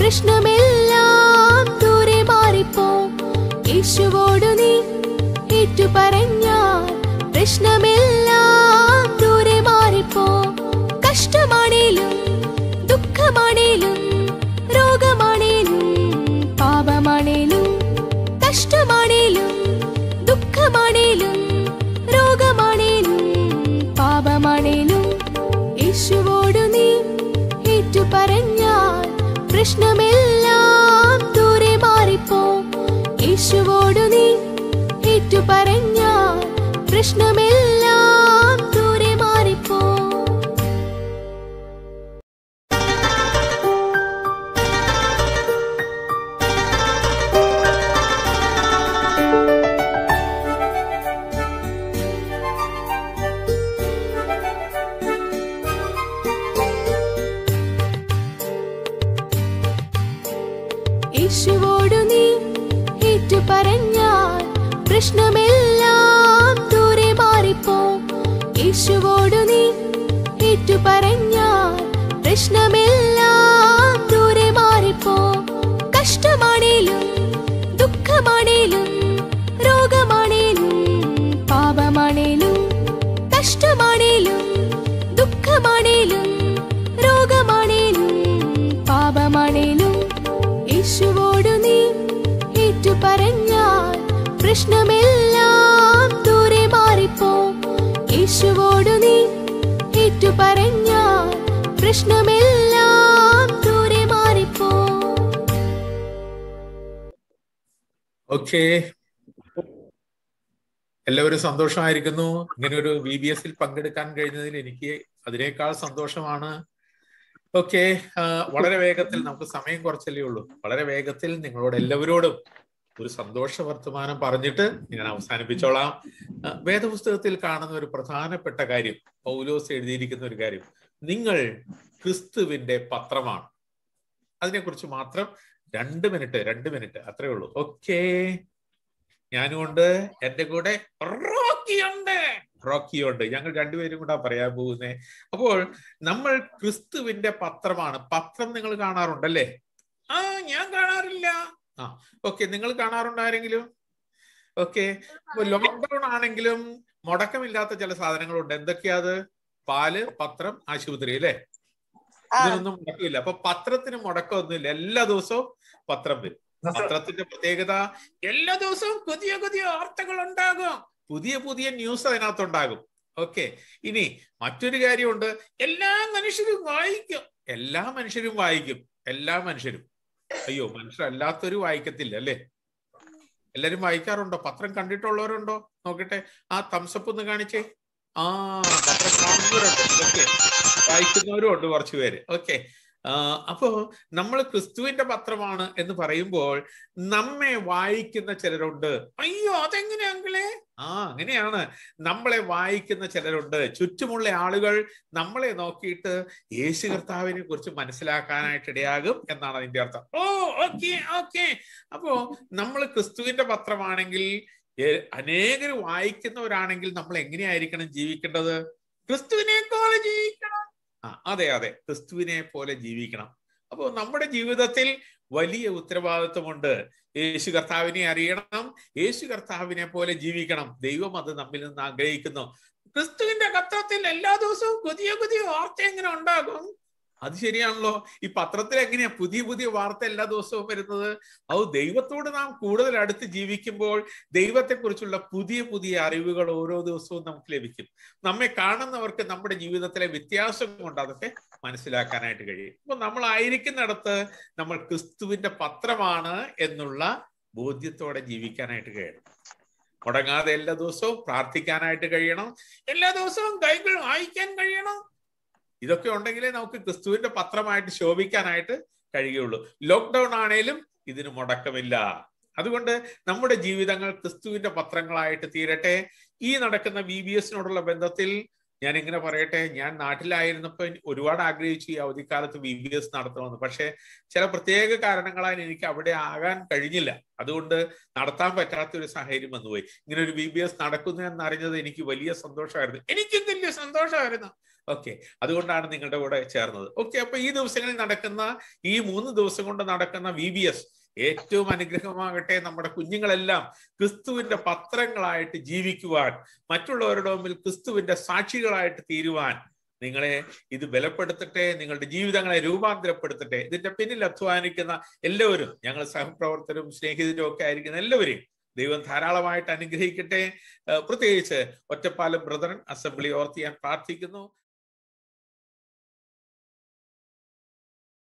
പ്രശ്നമെല്ലാം ദൂരെ മാറിപ്പോ യേശുവോടു നീ ഏറ്റു പറഞ്ഞാൽ പ്രശ്നമെല്ലാം ദൂരെ മാറിപ്പോ കഷ്ടമാണേലും ദുഃഖമാണേലും രോഗമാണേലും പാപമാണേലും കഷ്ടമാണേലും ദുഃഖമാണേലും രോഗമാണേലും പാപമാണേലും യേശുവോടു നീ ഏറ്റു പറഞ്ഞാൽ പ്രശ്നമെല്ലാം ദൂരെ മാറിപ്പോ യേശുവോടു നീ ഏറ്റു പറഞ്ഞാൽ പ്രശ്നമെല്ലാം ദൂരെ മാറിപ്പോ യേശുവോടു നീ ഏറ്റു പറഞ്ഞാൽ പ്രശ്നമെല്ലാം ദൂരെ മാറിപ്പോ യേശുവോടു നീ ഏറ്റു പറഞ്ഞാൽ പ്രശ്നമെല്ലാം ദൂരെ മാറിപ്പോ കഷ്ടമാണേലും ദുഃഖമാണേലും രോഗമാണേലും പാപമാണേലും കഷ്ടമാണേലും ദുഃഖമാണേലും രോഗമാണേലും പാപമാണേലും യേശുവോടു നീ ഏറ്റു പറഞ്ഞാൽ പ്രശ്നമെല്ലാം ദൂരെ മാറിപ്പോ യേശുവോടു നീ ഏറ്റു പറഞ്ഞാൽ പ്രശ്നമെല്ലാം ദൂരെ മാറിപ്പോ ഓക്കെ എല്ലാവരും സന്തോഷമായിരിക്കുന്നു ഇങ്ങനെ ഒരു വി ബി എസിൽ പങ്കെടുക്കാൻ കഴിഞ്ഞതിൽ എനിക്ക് അതിനേക്കാൾ സന്തോഷമാണ് ഓക്കെ വളരെ വേഗത്തിൽ നമുക്ക് സമയം കുറച്ചല്ലേ ഉള്ളൂ വളരെ വേഗത്തിൽ നിങ്ങളോട് എല്ലാവരോടും ഒരു സന്തോഷ വർത്തമാനം പറഞ്ഞിട്ട് ഞാൻ അവസാനിപ്പിച്ചോളാം ആ, വേദപുസ്തകത്തിൽ കാണുന്ന ഒരു പ്രധാനപ്പെട്ട കാര്യം പൗലോസ് എഴുതിയിരിക്കുന്ന ഒരു കാര്യം നിങ്ങൾ ക്രിസ്തുവിന്റെ പത്രമാണ് അതിനെക്കുറിച്ച് മാത്രം രണ്ട് മിനിറ്റ് രണ്ട് മിനിറ്റ് അത്രേ ഉള്ളൂ ഓക്കേ ഞാനുമുണ്ട് എന്റെ കൂടെ റോക്കിയുണ്ട് റോക്കിയുണ്ട് ഞങ്ങൾ രണ്ടുപേരും കൂടെ പറയാൻ പോകുന്നേ അപ്പോൾ നമ്മൾ ക്രിസ്തുവിന്റെ പത്രമാണ് പത്രം നിങ്ങൾ കാണാറുണ്ടല്ലേ ആ ഞാൻ കാണാറില്ല ആ ഓക്കെ നിങ്ങൾ കാണാറുണ്ടാരെങ്കിലും ഓക്കെ ലോക്ക്ഡൌൺ ആണെങ്കിലും മുടക്കമില്ലാത്ത ചില സാധനങ്ങളുണ്ട് എന്തൊക്കെയാ അത് പാല് പത്രം ആശുപത്രി അല്ലേ ഇതിനൊന്നും മുടക്കമില്ല അപ്പൊ പത്രത്തിന് മുടക്കമൊന്നുമില്ല എല്ലാ ദിവസവും പത്രം വരും പത്രത്തിന്റെ പ്രത്യേകത എല്ലാ ദിവസവും പുതിയ പുതിയ വാർത്തകൾ ഉണ്ടാകും പുതിയ പുതിയ ന്യൂസ് അതിനകത്തുണ്ടാകും ഓക്കെ ഇനി മറ്റൊരു കാര്യമുണ്ട് എല്ലാ മനുഷ്യരും വായിക്കും എല്ലാ മനുഷ്യരും വായിക്കും എല്ലാ മനുഷ്യരും അയ്യോ മനുഷ്യരല്ലാത്തൊരു വായിക്കത്തില്ല അല്ലേ എല്ലാരും വായിക്കാറുണ്ടോ പത്രം കണ്ടിട്ടുള്ളവരുണ്ടോ നോക്കട്ടെ ആ തംസപ്പ് ഒന്ന് കാണിച്ചേ ആ പത്രം കാണുന്നവരുണ്ട് ഓക്കെ വായിക്കുന്നവരും ഉണ്ട് കുറച്ചു പേര് ഓക്കെ അപ്പോ നമ്മൾ ക്രിസ്തുവിന്റെ പത്രമാണ് എന്ന് പറയുമ്പോൾ നമ്മെ വായിക്കുന്ന ചിലരുണ്ട് അയ്യോ അതെങ്ങനെ അങ്കിളെ ആ അങ്ങനെയാണ് നമ്മളെ വായിക്കുന്ന ചിലരുണ്ട് ചുറ്റുമുള്ള ആളുകൾ നമ്മളെ നോക്കിയിട്ട് യേശു കർത്താവിനെ കുറിച്ച് മനസ്സിലാക്കാനായിട്ട് ഇടയാകും എന്നാണ് അതിന്റെ അർത്ഥം ഓ ഓക്കെ ഓക്കെ അപ്പോ നമ്മൾ ക്രിസ്തുവിന്റെ പത്രമാണെങ്കിൽ ഏ- അനേകർ വായിക്കുന്നവരാണെങ്കിൽ നമ്മൾ എങ്ങനെയായിരിക്കണം ജീവിക്കേണ്ടത് ക്രിസ്തുവിനെ പോലെ ജീവിക്കണം ആ അതെ അതെ ക്രിസ്തുവിനെ പോലെ ജീവിക്കണം അപ്പോൾ നമ്മുടെ ജീവിതത്തിൽ വലിയ ഉത്തരവാദിത്വമുണ്ട് യേശു കർത്താവിനെ അറിയണം യേശു കർത്താവിനെ പോലെ ജീവിക്കണം ദൈവം അത് നമ്മിൽ നിന്ന് ആഗ്രഹിക്കുന്നു ക്രിസ്തുവിന്റെ കത്രത്തിൽ എല്ലാ ദിവസവും പുതിയ പുതിയ വാർത്ത എങ്ങനെ ഉണ്ടാകും അത് ശരിയാണല്ലോ ഈ പത്രത്തിൽ എങ്ങനെയാ പുതിയ പുതിയ വാർത്ത എല്ലാ ദിവസവും വരുന്നത് അത് ദൈവത്തോട് നാം കൂടുതൽ അടുത്ത് ജീവിക്കുമ്പോൾ ദൈവത്തെക്കുറിച്ചുള്ള പുതിയ പുതിയ അറിവുകൾ ഓരോ ദിവസവും നമുക്ക് ലഭിക്കും നമ്മെ കാണുന്നവർക്ക് നമ്മുടെ ജീവിതത്തിലെ വ്യത്യാസം കൊണ്ട് അതൊക്കെ മനസ്സിലാക്കാനായിട്ട് കഴിയും അപ്പൊ നമ്മൾ ആയിരിക്കുന്നിടത്ത് നമ്മൾ ക്രിസ്തുവിന്റെ പത്രമാണ് എന്നുള്ള ബോധ്യത്തോടെ ജീവിക്കാനായിട്ട് കഴിയണം മുടങ്ങാതെ എല്ലാ ദിവസവും പ്രാർത്ഥിക്കാനായിട്ട് കഴിയണം എല്ലാ ദിവസവും കൈകൾ വായിക്കാൻ കഴിയണം ഇതൊക്കെ ഉണ്ടെങ്കിലേ നമുക്ക് ക്രിസ്തുവിന്റെ പത്രമായിട്ട് ശോഭിക്കാനായിട്ട് കഴിയുള്ളൂ ലോക്ക്ഡൌൺ ആണേലും ഇതിന് മുടക്കമില്ല അതുകൊണ്ട് നമ്മുടെ ജീവിതങ്ങൾ ക്രിസ്തുവിന്റെ പത്രങ്ങളായിട്ട് തീരട്ടെ ഈ നടക്കുന്ന വി ബി എസിനോടുള്ള ബന്ധത്തിൽ ഞാൻ ഇങ്ങനെ പറയട്ടെ ഞാൻ നാട്ടിലായിരുന്നപ്പോൾ ഒരുപാട് ആഗ്രഹിച്ചു ഈ അവധിക്കാലത്ത് വി ബി എസ് നടത്തണമെന്ന് പക്ഷെ ചില പ്രത്യേക കാരണങ്ങളാൽ എനിക്ക് അവിടെ ആകാൻ കഴിഞ്ഞില്ല അതുകൊണ്ട് നടത്താൻ പറ്റാത്ത ഒരു സാഹചര്യം വന്നുപോയി ഇങ്ങനെ ഒരു വി ബി എസ് നടക്കുന്നു എന്നറിഞ്ഞത് എനിക്ക് വലിയ സന്തോഷമായിരുന്നു എനിക്കും വലിയ സന്തോഷമായിരുന്നു ഓക്കെ അതുകൊണ്ടാണ് നിങ്ങളുടെ കൂടെ ചേർന്നത് ഓക്കെ അപ്പൊ ഈ ദിവസങ്ങളിൽ നടക്കുന്ന ഈ മൂന്ന് ദിവസം കൊണ്ട് നടക്കുന്ന വി ബി എസ് ഏറ്റവും അനുഗ്രഹമാകട്ടെ നമ്മുടെ കുഞ്ഞുങ്ങളെല്ലാം ക്രിസ്തുവിന്റെ പത്രങ്ങളായിട്ട് ജീവിക്കുവാൻ മറ്റുള്ളവരുടെ മുമ്പിൽ ക്രിസ്തുവിന്റെ സാക്ഷികളായിട്ട് തീരുവാൻ നിങ്ങളെ ഇത് ബലപ്പെടുത്തട്ടെ നിങ്ങളുടെ ജീവിതങ്ങളെ രൂപാന്തരപ്പെടുത്തട്ടെ ഇതിന്റെ പിന്നിൽ അധ്വാനിക്കുന്ന എല്ലാവരും ഞങ്ങൾ സഹപ്രവർത്തകരും സ്നേഹിതരും ഒക്കെ ആയിരിക്കുന്ന എല്ലാവരെയും ദൈവം ധാരാളമായിട്ട് അനുഗ്രഹിക്കട്ടെ പ്രത്യേകിച്ച് ഒറ്റപ്പാലം ബ്രദറൻ അസംബ്ലി ഓർത്ത് ഞാൻ പ്രാർത്ഥിക്കുന്നു